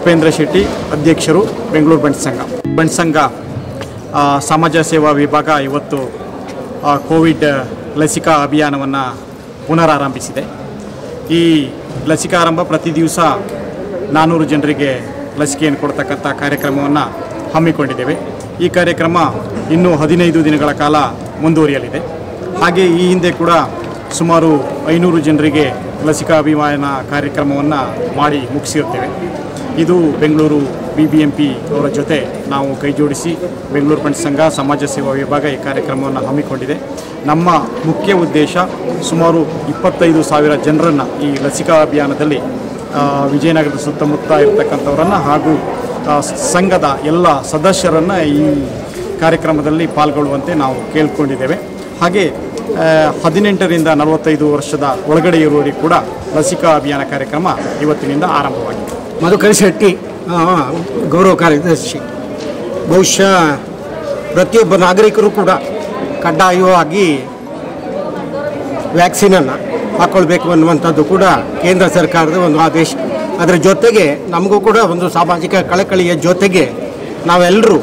ಉಪೇಂದ್ರ ಶೆಟ್ಟಿ ಅಧ್ಯಕ್ಷರು ಬೆಂಗಳೂರು ಬಂಟ್ ಸಂಘ ಬಂಟ್ ಸಂಘ ಆ, ಸಮಾಜ ಸೇವಾ ವಿಭಾಗ ಇವತ್ತು ಆ, ಕೋವಿಡ್ ಲಸಿಕಾ ಅಭಿಯಾನವನ್ನು ಪುನರಾರಂಭಿಸಿದೆ ಈ ಲಸಿಕಾರಂಭ ಪ್ರತಿ ದಿವಸ ನಾನ್ನೂರು ಜನರಿಗೆ ಲಸಿಕೆಯನ್ನು ಕೊಡ್ತಕ್ಕಂಥ ಕಾರ್ಯಕ್ರಮವನ್ನು ಹಮ್ಮಿಕೊಂಡಿದ್ದೇವೆ ಈ ಕಾರ್ಯಕ್ರಮ ಇನ್ನೂ ಹದಿನೈದು ದಿನಗಳ ಕಾಲ ಮುಂದುವರಿಯಲಿದೆ ಹಾಗೆ ಈ ಹಿಂದೆ ಕೂಡ ಸುಮಾರು ಐನೂರು ಜನರಿಗೆ ಲಸಿಕಾ ಅಭಿಯಾನ ಕಾರ್ಯಕ್ರಮವನ್ನು ಮಾಡಿ ಮುಗಿಸಿರುತ್ತೇವೆ ಇದು Bengaluru B B M P ಅವರ ಜೊತೆ ನಾವು ಕೈ ಜೋಡಿಸಿ ಬೆಂಗಳೂರು ಪಂಚ ಸಂಘ ಸಮಾಜ ಸೇವಾ ವಿಭಾಗ ಈ ಕಾರ್ಯಕ್ರಮವನ್ನು ಹಮ್ಮಿಕೊಂಡಿದೆ ನಮ್ಮ ಮುಖ್ಯ ಉದ್ದೇಶ ಸುಮಾರು ಇಪ್ಪತ್ತೈದು ಸಾವಿರ ಜನರನ್ನು ಈ ಲಸಿಕಾ ಅಭಿಯಾನದಲ್ಲಿ ಆ, ವಿಜಯನಗರದ ಸುತ್ತಮುತ್ತ ಇರತಕ್ಕಂಥವರನ್ನು ಹಾಗೂ ಆ, ಸಂಘದ ಎಲ್ಲ ಸದಸ್ಯರನ್ನು ಈ ಕಾರ್ಯಕ್ರಮದಲ್ಲಿ ಪಾಲ್ಗೊಳ್ಳುವಂತೆ ನಾವು ಕೇಳ್ಕೊಂಡಿದ್ದೇವೆ ಹಾಗೆ ಆ, ಹದಿನೆಂಟರಿಂದ ನಲವತ್ತೈದು ವರ್ಷದ ಒಳಗಡೆ ಇರುವವರಿಗೆ ಕೂಡ ಲಸಿಕಾ ಅಭಿಯಾನ ಕಾರ್ಯಕ್ರಮ ಇವತ್ತಿನಿಂದ ಆರಂಭವಾಗಿದೆ ಮಧುಕರ್ ಶೆಟ್ಟಿ ಆ, ಗೌರವ ಕಾರ್ಯದರ್ಶಿ ಬಹುಶಃ ಪ್ರತಿಯೊಬ್ಬ ನಾಗರಿಕರು ಕೂಡ ಕಡ್ಡಾಯವಾಗಿ ವ್ಯಾಕ್ಸಿನನ್ನು ಹಾಕ್ಕೊಳ್ಬೇಕು ಅನ್ನುವಂಥದ್ದು ಕೂಡ ಕೇಂದ್ರ ಸರ್ಕಾರದ ಒಂದು ಆದೇಶ ಅದರ ಜೊತೆಗೆ ನಮಗೂ ಕೂಡ ಒಂದು ಸಾಮಾಜಿಕ ಕಳಕಳಿಯ ಜೊತೆಗೆ ನಾವೆಲ್ಲರೂ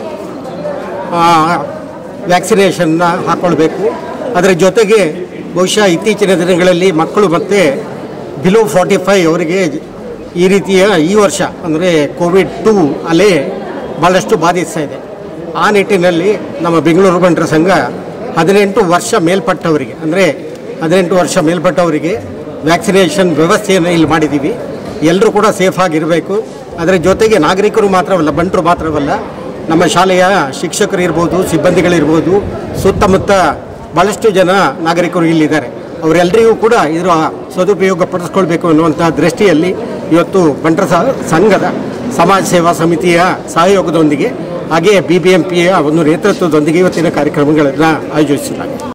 ವ್ಯಾಕ್ಸಿನೇಷನ್ನ ಹಾಕ್ಕೊಳ್ಬೇಕು ಅದರ ಜೊತೆಗೆ ಬಹುಶಃ ಇತ್ತೀಚಿನ ದಿನಗಳಲ್ಲಿ ಮಕ್ಕಳು ಮತ್ತು ಬಿಲೋ ಫಾರ್ಟಿ ಫೈವ್ ಅವರಿಗೆ ಈ ರೀತಿಯ ಈ ವರ್ಷ ಅಂದರೆ ಕೋವಿಡ್ ಟೂ ಅಲೆ ಭಾಳಷ್ಟು ಬಾಧಿಸ್ತಾ ಇದೆ ಆ ನಿಟ್ಟಿನಲ್ಲಿ ನಮ್ಮ ಬೆಂಗಳೂರು ಬಂಟರ ಸಂಘ ಹದಿನೆಂಟು ವರ್ಷ ಮೇಲ್ಪಟ್ಟವರಿಗೆ ಅಂದರೆ ಹದಿನೆಂಟು ವರ್ಷ ಮೇಲ್ಪಟ್ಟವರಿಗೆ ವ್ಯಾಕ್ಸಿನೇಷನ್ ವ್ಯವಸ್ಥೆಯನ್ನು ಇಲ್ಲಿ ಮಾಡಿದ್ದೀವಿ ಎಲ್ಲರೂ ಕೂಡ ಸೇಫ್ ಆಗಿರಬೇಕು ಅದರ ಜೊತೆಗೆ ನಾಗರಿಕರು ಮಾತ್ರವಲ್ಲ ಬಂಟರು ಮಾತ್ರವಲ್ಲ ನಮ್ಮ ಶಾಲೆಯ ಶಿಕ್ಷಕರು ಇರ್ಬೋದು ಸಿಬ್ಬಂದಿಗಳಿರ್ಬೋದು ಸುತ್ತಮುತ್ತ ಭಾಳಷ್ಟು ಜನ ನಾಗರಿಕರು ಇಲ್ಲಿದ್ದಾರೆ ಅವರೆಲ್ಲರಿಗೂ ಕೂಡ ಇದರ ಸದುಪಯೋಗ ಪಡಿಸ್ಕೊಳ್ಬೇಕು ಅನ್ನುವಂಥ ದೃಷ್ಟಿಯಲ್ಲಿ ಇವತ್ತು ಬಂಟರ ಸ- ಸಂಘದ ಸಮಾಜ ಸೇವಾ ಸಮಿತಿಯ ಸಹಯೋಗದೊಂದಿಗೆ ಹಾಗೆಯೇ ಬಿ ಬಿ ಎಂ ಪಿಯ ಒಂದು ನೇತೃತ್ವದೊಂದಿಗೆ ಇವತ್ತಿನ ಕಾರ್ಯಕ್ರಮಗಳನ್ನು ಆಯೋಜಿಸಲಾಗಿದೆ